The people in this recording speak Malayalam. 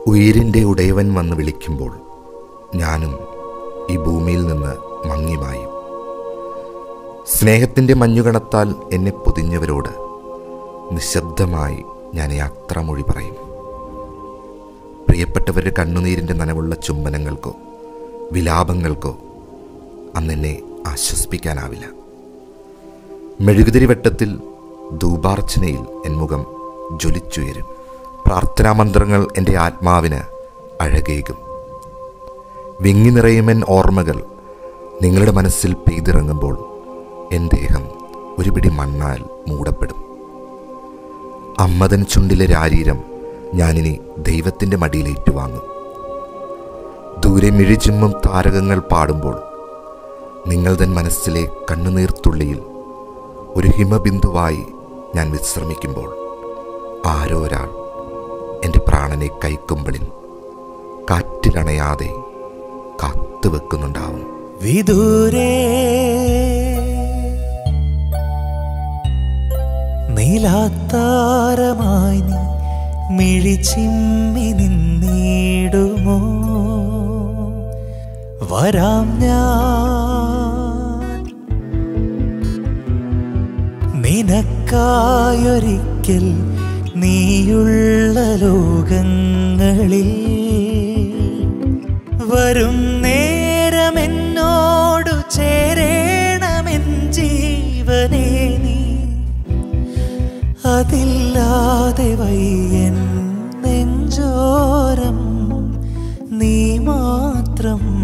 ഉയിരിൻ്റെ ഉടയവൻ വന്ന് വിളിക്കുമ്പോൾ ഞാനും ഈ ഭൂമിയിൽ നിന്ന് മങ്ങിമായും സ്നേഹത്തിൻ്റെ മഞ്ഞുകണത്താൽ എന്നെ പൊതിഞ്ഞവരോട് നിശബ്ദമായി ഞാൻ യാത്രാമൊഴി പറയും പ്രിയപ്പെട്ടവരുടെ കണ്ണുനീരിൻ്റെ നനവുള്ള ചുംബനങ്ങൾക്കോ വിലാപങ്ങൾക്കോ അന്നെന്നെ ആശ്വസിപ്പിക്കാനാവില്ല മെഴുകുതിരി വെട്ടത്തിൽ ധൂപാർച്ചനയിൽ എൻ മുഖം ജ്വലിച്ചുയരും പ്രാർത്ഥനാമന്ത്രങ്ങൾ എൻ്റെ ആത്മാവിന് അഴകേകും വിങ്ങി നിറയുമെൻ ഓർമ്മകൾ നിങ്ങളുടെ മനസ്സിൽ പെയ്തിറങ്ങുമ്പോൾ എൻ ദേഹം ഒരു പിടി മണ്ണാൽ മൂടപ്പെടും അമ്മതൻ ചുണ്ടിലെ രാരീരം ഞാനിനി ദൈവത്തിൻ്റെ മടിയിൽ ഏറ്റുവാങ്ങും ദൂരെ മിഴിചിമ്മും താരകങ്ങൾ പാടുമ്പോൾ നിങ്ങൾ തൻ മനസ്സിലെ കണ്ണുനീർത്തുള്ളിയിൽ ഒരു ഹിമബിന്ദുവായി ഞാൻ വിശ്രമിക്കുമ്പോൾ ആരോ ഒരാൾ എൻ്റെ പ്രാണനെ കൈക്കുമ്പളിൽ കാറ്റിലണയാതെ കാത്തുവെക്കുന്നുണ്ടാവും വിദൂരേ നീലാത്താരമായി നീ മിഴിച്ചിമ്മി നിന്നിടുമോ വരാം ഞാൻ നിനക്കായൊരിക്കൽ നീയുള്ള ലോകങ്ങളിൽ വരും നേരമെന്നോടു ചേരേണമെൻ ജീവനേ നീ അതില്ലാതെ വയ്യൻ നെഞ്ചോരം നീ മാത്രം